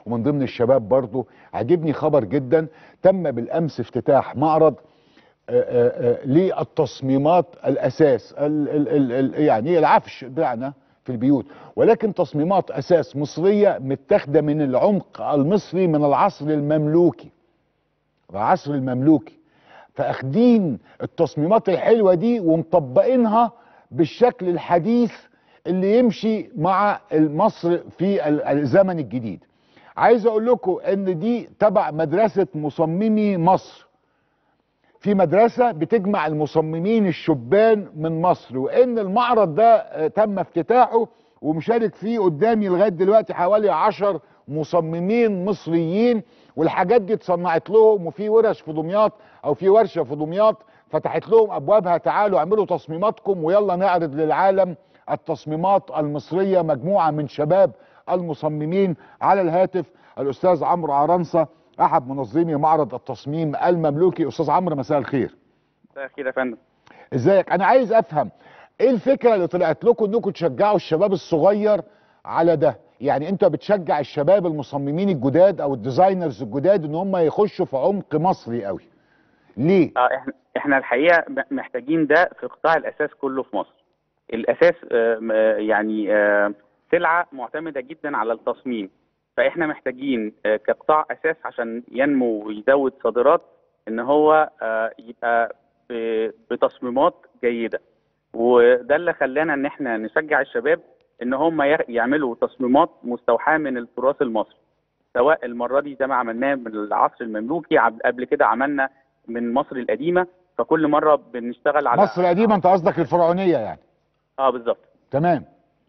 ومن ضمن الشباب برضو عجبني خبر جدا تم بالامس افتتاح معرض آه، آه، آه، للتصميمات الاساس ال ال ال ال يعني العفش بتاعنا في البيوت ولكن تصميمات اساس مصريه متاخده من العمق المصري من العصر المملوكي العصر المملوكي فاخدين التصميمات الحلوه دي ومطبقينها بالشكل الحديث اللي يمشي مع مصر في ال- الزمن الجديد عايز اقول لكم ان دي تبع مدرسه مصممي مصر في مدرسة بتجمع المصممين الشبان من مصر وان المعرض ده آه، تم افتتاحه ومشارك فيه قدامي لغاية دلوقتي حوالي عشر مصممين مصريين والحاجات دي اتصنعت لهم وفي ورش في دمياط او في ورشة في دمياط فتحت لهم ابوابها تعالوا اعملوا تصميماتكم ويلا نعرض للعالم التصميمات المصرية مجموعة من شباب المصممين على الهاتف الاستاذ عمرو عرنصة احد منظمي معرض التصميم المملوكي استاذ عمرو مساء الخير مساء الخير يا فندم ازيك انا عايز افهم ايه الفكره اللي طلعت لكم انكم تشجعوا الشباب الصغير على ده يعني انت بتشجع الشباب المصممين الجداد او الديزاينرز الجداد ان هم يخشوا في عمق مصري قوي ليه اه احنا احنا الحقيقه م- محتاجين ده في قطاع الاساس كله في مصر الاساس آه، م- آه، يعني آه، سلعه معتمده جدا على التصميم فاحنا محتاجين آه، كقطاع اساس عشان ينمو ويزود صادرات ان هو آه، يبقى ب- بتصميمات جيده وده اللي خلانا ان احنا نشجع الشباب ان هم يغ- يعملوا تصميمات مستوحاه من التراث المصري سواء المره دي زي ما عملناه من العصر المملوكي عب- قبل كده عملنا من مصر القديمه فكل مره بنشتغل على مصر القديمه انت قصدك الفرعونيه يعني اه بالظبط تمام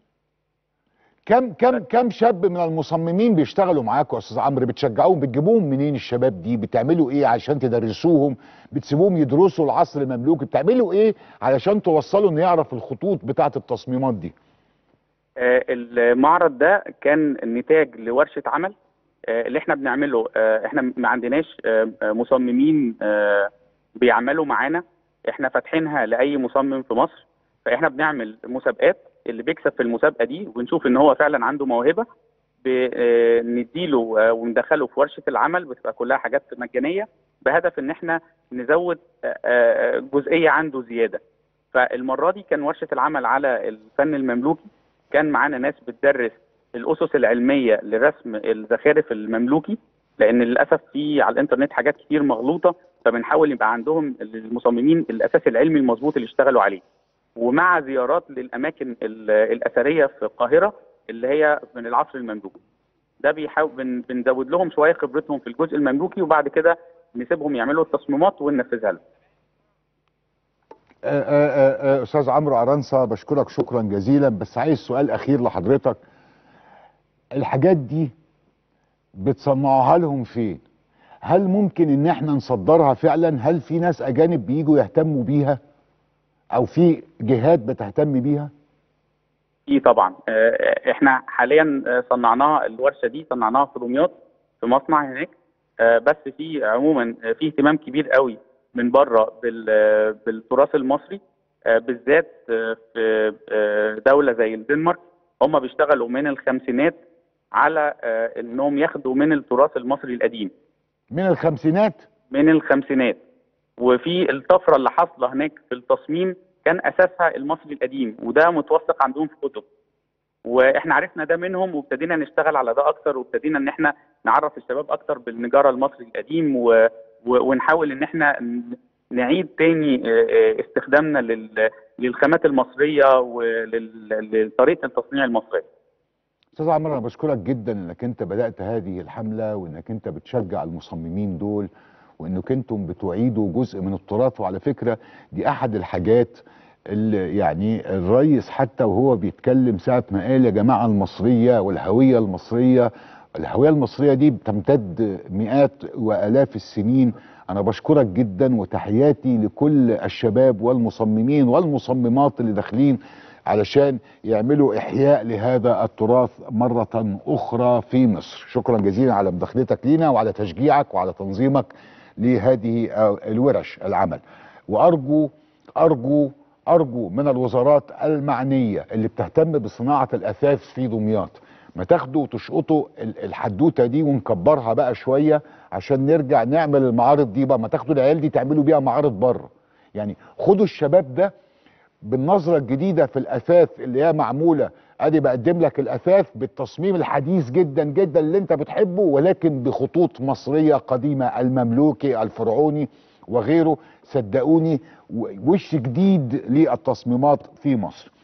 كم كم كم شاب من المصممين بيشتغلوا معاكم يا استاذ عمرو بتشجعوهم بتجيبوهم منين الشباب دي بتعملوا ايه عشان تدرسوهم بتسيبوهم يدرسوا العصر المملوكي بتعملوا ايه علشان توصلوا انه يعرف الخطوط بتاعه التصميمات دي آه، المعرض ده كان نتاج لورشه عمل آه، اللي احنا بنعمله آه، احنا ما عندناش آه، آه، مصممين آه، بيعملوا معانا احنا فاتحينها لاي مصمم في مصر فاحنا بنعمل مسابقات اللي بيكسب في المسابقه دي ونشوف ان هو فعلا عنده موهبه ب- آه، نديله آه، وندخله في ورشه العمل بتبقى كلها حاجات مجانيه بهدف ان احنا نزود آه، آه، جزئيه عنده زياده فالمره دي كان ورشه العمل على الفن المملوكي كان معانا ناس بتدرس الاسس العلميه لرسم الزخارف المملوكي لان للاسف في على الانترنت حاجات كتير مغلوطه فبنحاول يبقى عندهم المصممين الاساس العلمي المظبوط اللي اشتغلوا عليه ومع زيارات للاماكن ال- الاثريه في القاهره اللي هي من العصر المملوكي ده بيحاول بن- بنزود لهم شويه خبرتهم في الجزء المملوكي وبعد كده نسيبهم يعملوا التصميمات وننفذها لهم آه، آه، آه، استاذ عمرو عرنصة بشكرك شكرا جزيلا بس عايز سؤال اخير لحضرتك الحاجات دي بتصنعوها لهم فين هل ممكن ان احنا نصدرها فعلا هل في ناس اجانب بيجوا يهتموا بيها او في جهات بتهتم بيها في طبعا آه، احنا حاليا آه، صنعناها الورشه دي صنعناها في دمياط في مصنع هناك آه، بس في عموما آه، في اهتمام كبير قوي من بره بال- آه، بالتراث المصري آه، بالذات آه، في آه، دوله زي الدنمارك هم بيشتغلوا من الخمسينات على آه، انهم ياخدوا من التراث المصري القديم من الخمسينات من الخمسينات وفي الطفره اللي حاصله هناك في التصميم كان اساسها المصري القديم وده متوثق عندهم في كتب واحنا عرفنا ده منهم وابتدينا نشتغل على ده اكتر وابتدينا ان احنا نعرف الشباب اكتر بالنجاره المصري القديم و... و... ونحاول ان احنا ن- نعيد تاني آه، آه، استخدامنا لل... للخامات المصريه ولطريقه التصنيع المصريه استاذ عمرو انا بشكرك جدا انك انت بدات هذه الحمله وانك انت بتشجع المصممين دول وانك انتم بتعيدوا جزء من التراث وعلى فكره دي احد الحاجات اللي يعني الرئيس حتى وهو بيتكلم ساعه ما قال يا جماعه المصريه والهويه المصريه الهويه المصريه دي بتمتد مئات والاف السنين انا بشكرك جدا وتحياتي لكل الشباب والمصممين والمصممات اللي داخلين علشان يعملوا احياء لهذا التراث مره اخرى في مصر شكرا جزيلا على مداخلتك لينا وعلى تشجيعك وعلى تنظيمك لهذه آه، الورش العمل وارجو ارجو ارجو من الوزارات المعنيه اللي بتهتم بصناعه الاثاث في دمياط ما تاخدوا وتشقطوا ال- الحدوته دي ونكبرها بقى شويه عشان نرجع نعمل المعارض دي بقى ما تاخدوا العيال دي تعملوا بيها معارض بره يعني خدوا الشباب ده بالنظره الجديده في الاثاث اللي هي معموله ادي بقدم لك الاثاث بالتصميم الحديث جدا جدا اللي انت بتحبه ولكن بخطوط مصريه قديمه المملوكي الفرعوني وغيره صدقوني و- وش جديد للتصميمات في مصر